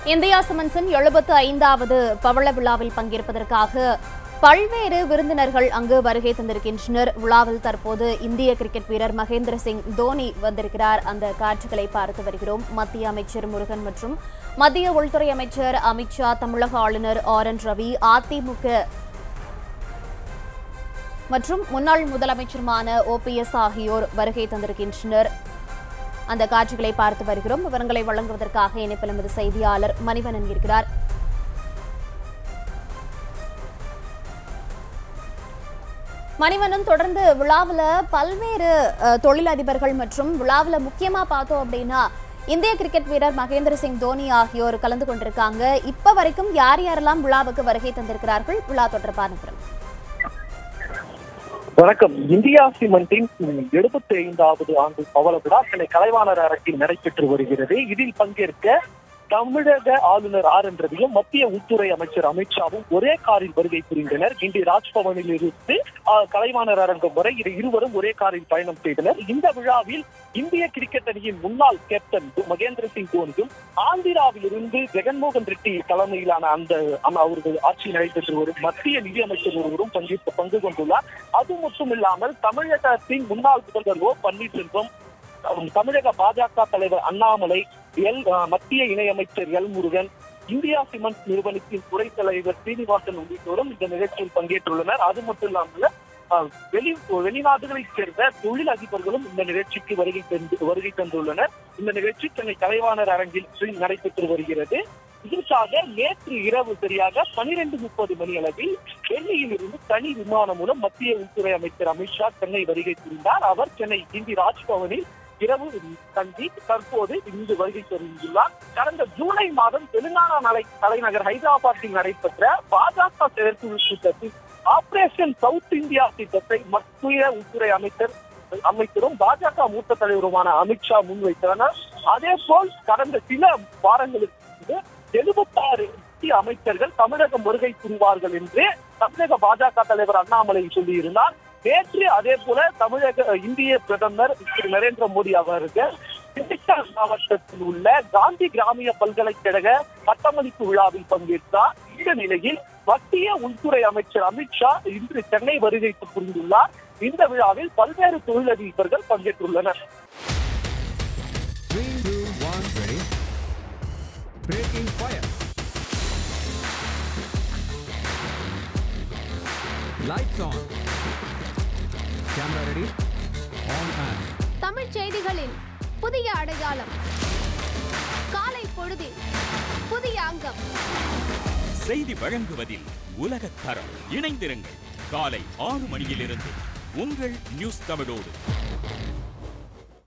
India சிமெண்ட்ஸின் எழுபத்து ஐந்தாவது பவள விழாவில் பங்கேற்பதற்காக பல்வேறு விருந்தினர்கள் அங்கு வருகை தந்திருக்கின்றனர் விழாவில் தற்போது இந்திய கிரிக்கெட் வீரர் மகேந்திர சிங் தோனி வந்திருக்கிறார் அந்த காட்சிகளை பார்த்து வருகிறோம் மத்திய அமைச்சர் முருகன் மற்றும் மத்திய உள்துறை அமைச்சர் அமித்ஷா தமிழக ஆளுநர் ஆர் என் ரவி அதிமுக மற்றும் முன்னாள் முதலமைச்சருமான ஓபிஎஸ் ஆகியோர் வருகை தந்திருக்கின்றனர் அந்த காட்சிகளை பார்த்து வருகிறோம் விவரங்களை வழங்குவதற்காக இணைப்பில் நமது செய்தியாளர் மணிவனன் இருக்கிறார் மணிவண்ணன் தொடர்ந்து விழாவில் பல்வேறு அஹ், தொழிலதிபர்கள் மற்றும் விழாவில் முக்கியமா பார்த்தோம் அப்படின்னா இந்திய கிரிக்கெட் வீரர் மகேந்திர சிங் தோனி ஆகியோர் கலந்து கொண்டிருக்காங்க இப்ப வரைக்கும் யார் யாரெல்லாம் விழாவுக்கு வருகை தந்திருக்கிறார்கள் விழா தொடர்பான விவரம் வணக்கம் இந்தியா சிமெண்டின் எழுபத்தி ஐந்தாவது ஆண்டு பவள விழா சென்னை கலைவாணர் அரங்கில் நடைபெற்று வருகிறது இதில் பங்கேற்க தமிழக ஆளுநர் ஆர் என் ரவியும் மத்திய உள்துறை அமைச்சர் அமித்ஷாவும் ஒரே காரில் வருகை புரிந்தனர் இன்று ராஜ்பவனில் இருந்து ஆஹ், கலைவாணர் அரங்கம் வரை இரு இருவரும் ஒரே காரில் பயணம் செய்தனர் இந்த விழாவில் இந்திய கிரிக்கெட் அணியின் முன்னாள் கேப்டன் மகேந்திர சிங் தோனியும் ஆந்திராவில் இருந்து ஜெகன்மோகன் ரெட்டி தலைமையிலான அந்த அந்த அவர்கள் ஆட்சி நடைபெற்று வரும் மத்திய நிதியமைச்சர் ஒருவரும் பங்கேற்று பங்கு கொண்டுள்ளார் அது மட்டும் இல்லாமல் தமிழகத்தின் முன்னாள் முதல்வர் ஓ பன்னீர்செல்வம் அஹ், தமிழக பாஜக தலைவர் அண்ணாமலை எல் அஹ், மத்திய இணையமைச்சர் எல் முருகன் இந்தியா சிமெண்ட் நிறுவனத்தின் துறை தலைவர் சீனிவாசன் உள்ளிட்டோரும் இந்த நிகழ்ச்சியில் பங்கேற்றுள்ளனர் அது மட்டும் இல்லாமல் அஹ், வெளி வெளிநாடுகளைச் சேர்ந்த தொழில் அதிபர்களும் இந்த நிகழ்ச்சிக்கு வருகை தந்து வருகை தந்துள்ளனர் இந்த நிகழ்ச்சி சென்னை கலைவாணர் அரங்கில் நடைபெற்று வருகிறது இதற்காக நேற்று இரவு சரியாக பனிரெண்டு முப்பது மணி அளவில் டெல்லியில் இருந்து தனி விமானம் மூலம் மத்திய உள்துறை அமைச்சர் அமித்ஷா சென்னை வருகை புரிந்தார் அவர் சென்னை இந்தி ராஜ்பவனில் இரவு தங்கி தற்போது இங்கு வருகை தெரிவித்துள்ளார் கடந்த ஜூலை மாதம் தெலுங்கானா நலை தலைநகர் ஹைதராபாத்தில் நடைபெற்ற பாஜக செயற்குழு கூட்டத்தில் ஆபரேஷன் சவுத் இந்தியா திட்டத்தை மத்திய உள்துறை அமைச்சர் அமைச்சரும் பாஜக மூத்த தலைவருமான அமித்ஷா முன்வைத்தனர் அதே போல் கடந்த சில வாரங்களுக்கு முன்பு எழுபத்தாறு முக்கிய அமைச்சர்கள் தமிழகம் வருகை புரிவார்கள் என்று தமிழக பாஜக தலைவர் அண்ணாமலை சொல்லியிருந்தார் நேற்று அதே போல தமிழக இந்திய பிரதமர் திரு நரேந்திர மோடி அவர்கள் திண்டுக்கல் மாவட்டத்தில் உள்ள காந்தி கிராமிய பல்கலைக்கழக பட்டமளிப்பு விழாவில் பங்கேற்றார் இந்த நிலையில் மத்திய உள்துறை அமைச்சர் அமித்ஷா இன்று சென்னை வருகை புரிந்துள்ளார் இந்த விழாவில் பல்வேறு தொழிலதிபர்கள் பங்கேற்றுள்ளனர் Three, two, one, ready. Breaking fire. Lights on. Camera ready. On and. Tamil செய்திகளின் புதிய அடையாளம் காலை பொழுதில் புதிய அங்கம் செய்தி வழங்குவதில் உலகத் தரம் இணைந்திருங்கள் காலை ஆறு மணியிலிருந்து உங்கள் நியூஸ் தமிழோடு